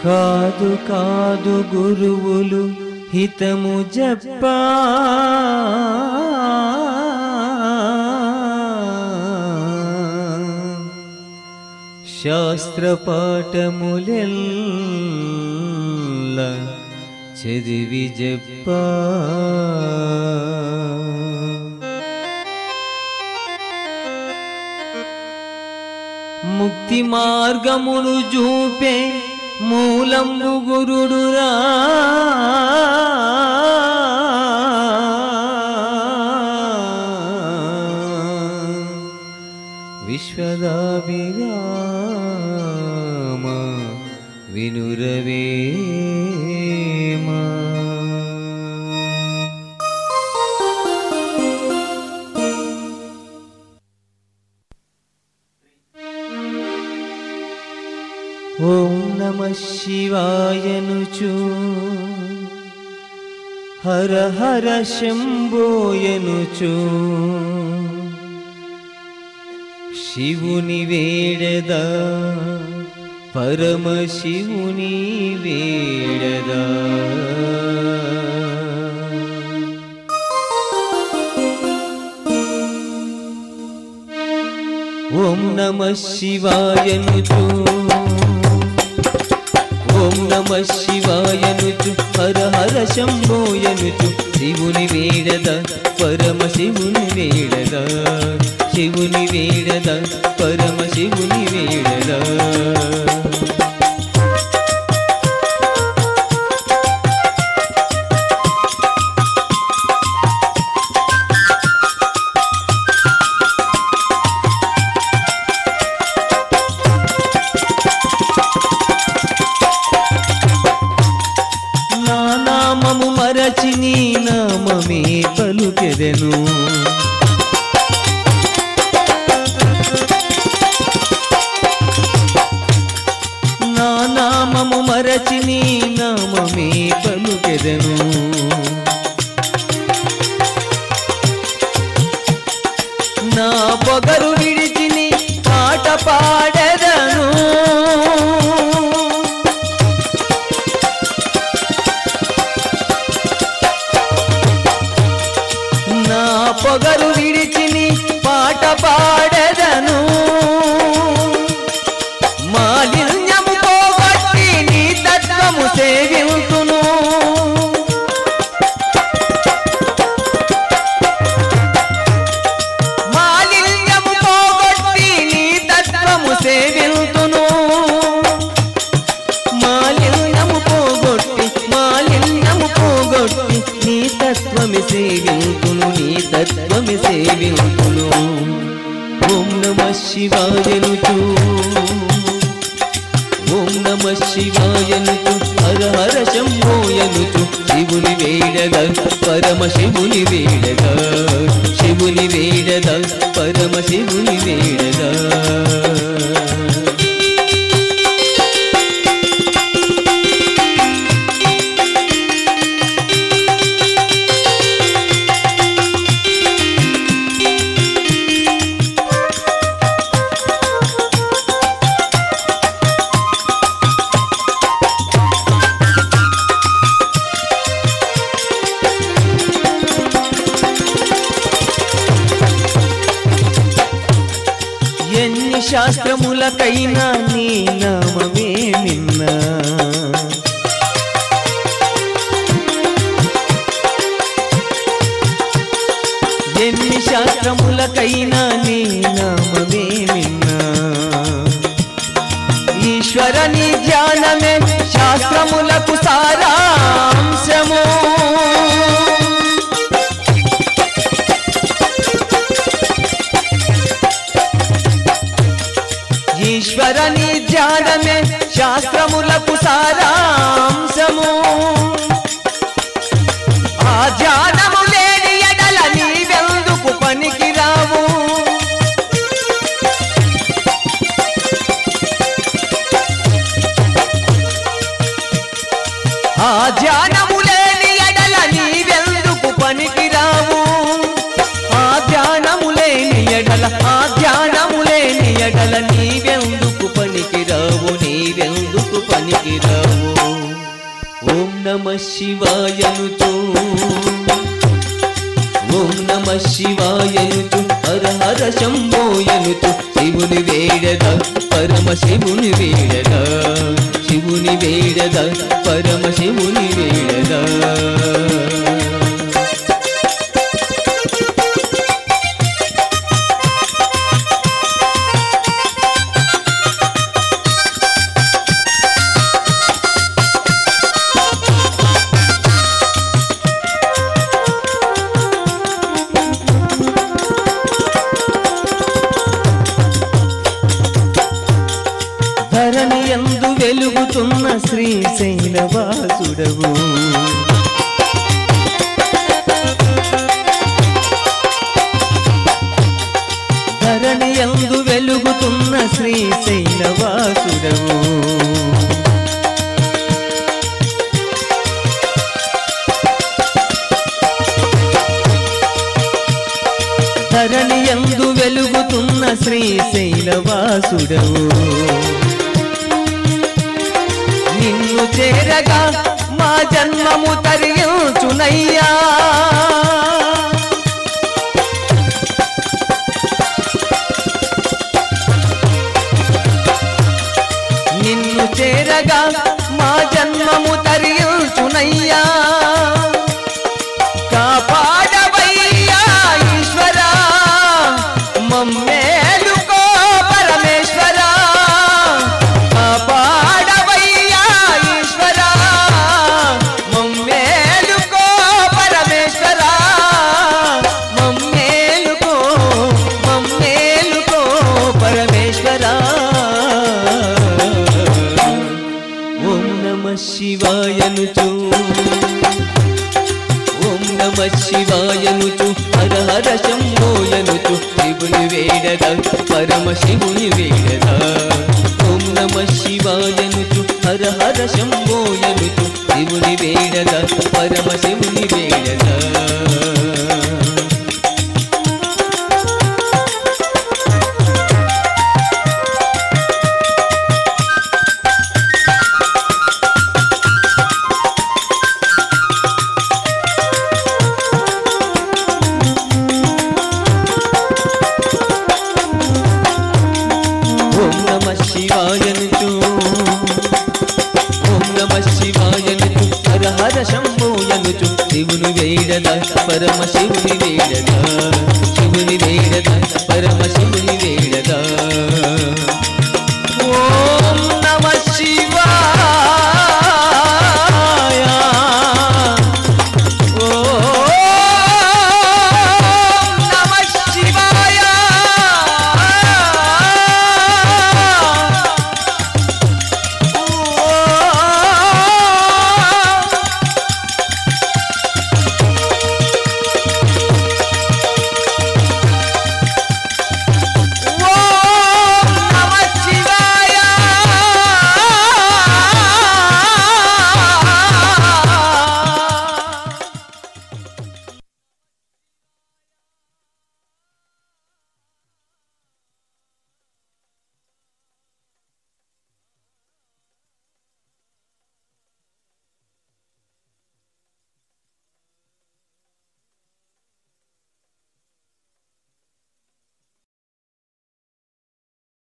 కాదు కాదు గురువులు హితము జప్పా శాస్త్రపాఠములెల్ల చదివి జప్పా ముక్తి మార్గమును చూపే మూలంబు గురుడురా విశ్వదాభిరామ వినురవేమా ఓం నమ శివాయనుచు హర హర శంభోయనుచు శివుని వేడదా పరమ శివుని వేడదా ఓం నమ శివాయనుచు ఓం నమ శివాయనుచు హర హర శంభోయనుచు శివుని వేడద పరమ శివుని వేడద శివుని వేడద పరమ శివుని వేడద నా నామము మరచి నీ నామమే పలుకెదెను నా నామము మరచి నీ నామమే పలుకెదెను నా పొగరు విడిచి నీ పాట పాడెదను నా పొగరు విడిచిని పాట పాడెదను మాలిన్యము పోగొట్టి నీ తత్వము సేవింతును మాలిన్యము పోగొట్టి నీ తత్వము సేవింతును మాలిన్యము పోగొట్టి మాలిన్యము పోగొట్టి నీ తత్వమి సేవింతును నీ తత్వమి సేవింతును ఓం నమ శివాయనుచు ఓం నమ శివాయనుచు హర హర శంభోయనుచు శివుని వేడద పరమ శివుని వేడద శివుని వేడద పరమ శివుని వేడద ఎన్ని శాస్త్రములకైనా నీ నామమే మిన్నా ఎన్ని శాస్త్రములకైనా నీ నామమే మిన్నా ఈశ్వర నీ ధ్యానమే శాస్త్రములకు సారాంశము ఈశ్వర నీ ధ్యానమే శాస్త్రములకు సారాంశము ఆ ధ్యానము లేని ఎడల నీవెందుకు పనికిరావు ఆ ధ్యానము లేని ఎడల నీవెందుకు పనికిరావు ఆ ధ్యానము లేని ఎడల ఆ ధ్యానము లేని ఎడల నీవెందుకు పనికిరావు నీవెందుకు పనికిరావు శివాయనుచు ఓం నమ శివాయనుచు హర హర శంభోయనుచు శివుని వేడద పరమ శివుని వేడద శివుని వేడద పరమ శివుని వేడద ధరణి ఎందు వెలుగుతున్న శ్రీశైలవాసుడవు ధరణి ఎందు వెలుగుతున్న శ్రీశైలవాసుడవు ధరణి ఎందు వెలుగుతున్న శ్రీశైలవాసుడవు నిన్ను చేరగా మా జన్మము తరియుచునయ్యా నిన్ను చేరగా మా జన్మము తరియుచునయ్యా కాపాడవయ్యా ఈశ్వరా మమ్మేలుకో పరమేశ్వరా కాపాడవయ్యా ఈశ్వరా మమ్మేలుకో పరమేశ్వరా మమ్మేలుకో మమ్మేలుకో పరమేశ్వరా ఓం నమ శివాయనుచు ఓం నమ శివాయనుచు హర హర శంభోయనుచు శివుని వేడద పరమ శివుని వేడద ఓం నమ శివాయనుచు హర హర శంభోయనుచు శివుని వేడద పరమ శివుని వేడద ఓం నమ శివాయనుచు ఓం నమ శివాయనుచు హర హర శంభోయనుచు శివుని వేడద పరమ శివుని వేడద